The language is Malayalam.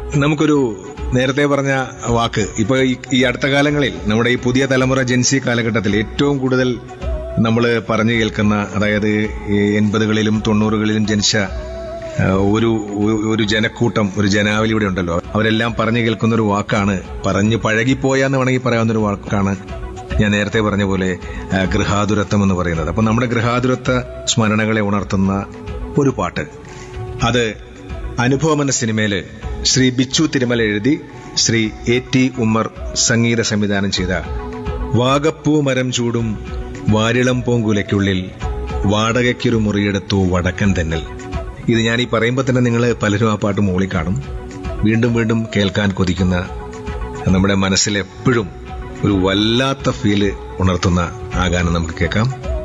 നമുക്കൊരു നേരത്തെ പറഞ്ഞ വാക്ക് ഇപ്പൊ ഈ- ഈ അടുത്ത കാലങ്ങളിൽ നമ്മുടെ ഈ പുതിയ തലമുറ ജെൻസി കാലഘട്ടത്തിൽ ഏറ്റവും കൂടുതൽ നമ്മൾ പറഞ്ഞു കേൾക്കുന്ന അതായത് ഈ എൺപതുകളിലും തൊണ്ണൂറുകളിലും ജനിച്ച ആ, ഒരു ഒരു- ഒരു ജനക്കൂട്ടം ഒരു ജനാവലി ഇവിടെ ഉണ്ടല്ലോ അവരെല്ലാം പറഞ്ഞു കേൾക്കുന്ന ഒരു വാക്കാണ് പറഞ്ഞു പഴകിപ്പോയാന്ന് വേണമെങ്കിൽ പറയാവുന്ന ഒരു വാക്കാണ് ഞാൻ നേരത്തെ പറഞ്ഞ പോലെ ആ, ഗൃഹാതുരത്വം എന്ന് പറയുന്നത് അപ്പൊ നമ്മുടെ ഗൃഹാതുരത്വ സ്മരണകളെ ഉണർത്തുന്ന ഒരു പാട്ട് അത് അനുഭവം എന്ന സിനിമയില് ശ്രീ ബിച്ചു തിരുമല എഴുതി ശ്രീ എ ടി ഉമ്മർ സംഗീത സംവിധാനം ചെയ്ത വാഗപ്പൂ മരം ചൂടും വാരിളം പൂങ്കുലയ്ക്കുള്ളിൽ വാടകയ്ക്കൊരു മുറിയെടുത്തു വടക്കൻ തെന്നൽ ഇത് ഞാൻ ഈ പറയുമ്പോൾ തന്നെ നിങ്ങൾ പലരും ആ പാട്ട് മൂളി കാണും വീണ്ടും വീണ്ടും കേൾക്കാൻ കൊതിക്കുന്ന നമ്മുടെ മനസ്സിൽ എപ്പോഴും ഒരു വല്ലാത്ത ഫീല് ഉണർത്തുന്ന ആ ഗാനം നമുക്ക് കേൾക്കാം